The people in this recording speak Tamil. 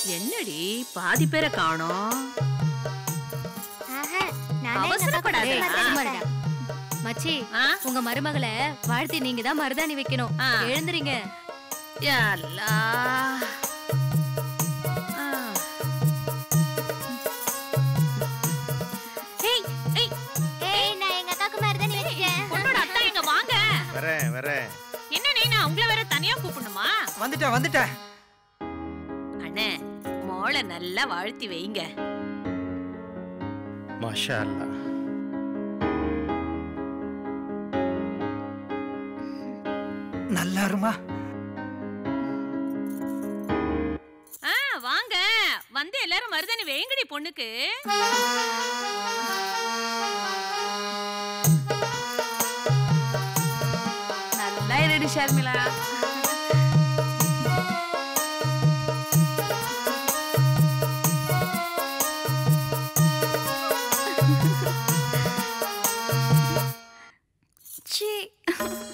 என்னடி பாதி பேரை காணோம் ஆஹா, நானே எங்க அவசரப்படாத. அக்கா ஏய், கூட சும்மா மருதாணி மச்சி ஆ? உங்க மருமகளை வாழ்த்தி நீங்க தான் மருதாணி வைக்கணும் ஆ. எழுந்துறீங்க யா அல்லாஹ். ஆ. ஏய், ஏய், ஏய் நான் எங்க அக்காக்கு மருதாணி வச்சிட்டேன் பொண்ணோட அத்தா எங்க வாங்க வரேன் வரேன் என்ன நீ நான் உங்களை வேற தனியா கூப்பிடணுமா வந்துட்டேன் வந்துட்டேன் அண்ணே மோளை நல்லா வாழ்த்தி வைங்க மாஷா அல்லா நல்லா இருமா ஆ வாங்க வந்து எல்லாரும் மருதாணி வேங்கடி பொண்ணுக்கு நல்லா இருடி ஷர்மிளா ச்சீ